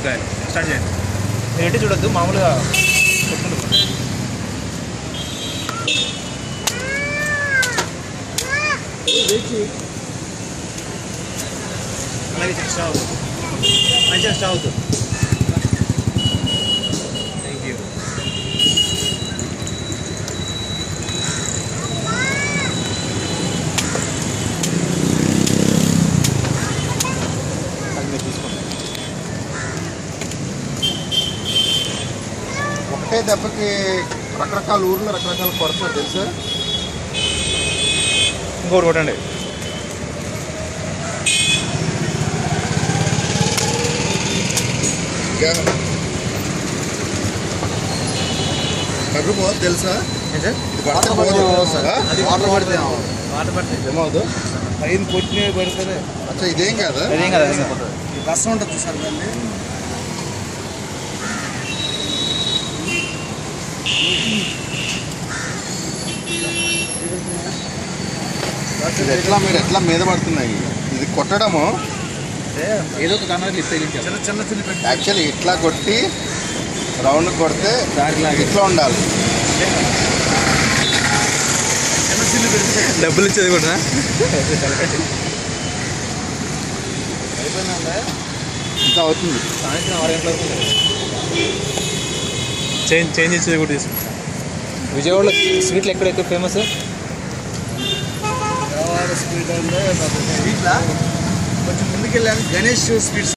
కాయలు స్టార్ట్ చేయండి మీరు ఎట్టి చూడొద్దు మామూలుగా కొట్టుకుంటూ పోండి. అలాగే చెక్ స్టావ్ అవుతుంది మంచిగా స్టావ్ అవుతుంది థ్యాంక్ యూ అది మీరు తీసుకోండి ఒకటే దెబ్బకి రకరకాల ఊర్లో రకరకాల కొడుతున్నారు తెలుసా ఇంకోటి కొట్టండి కర్రు పోదు తెలుసా ఏం సార్ ఇది పడితే పోదు ఆ? అది వాటర్ పడితే వాటర్ పడితే ఏమవుదు పైన కొట్టిన పడితే అచ్చా ఇదేం కాదా అదేం కదా అదేం కదా రసం ఉంటుంది చూసారు దాన్ని ఇది ఎట్లా మీరు ఎట్లా మీద పడుతున్నాయి ఇది కొట్టడము ఏదో ఒక కారణాలు లిఫ్ట్ తగిలించారు చిన్న చిన్న చిన్న పెట్టి యాక్చువల్లీ ఇట్లా కొట్టి రౌండ్ కొడితే దారిలాగే. ఇట్లా ఉండాలి చిన్న చిన్న పెడితే డబ్బులు ఇచ్చేది కూడా ఇంకా అవుతుంది సాయంత్రం ఆరు గంటల వరకు చేంజ్ చేంజ్ ఇచ్చేది కూడా తీసుకుంటాం విజయవాడలో స్వీట్లు ఎక్కడ ఎక్కువ ఫేమస్ స్వీట్ అంటే కొంచెం ముందుకెళ్ళాను గణేష్ స్వీట్స్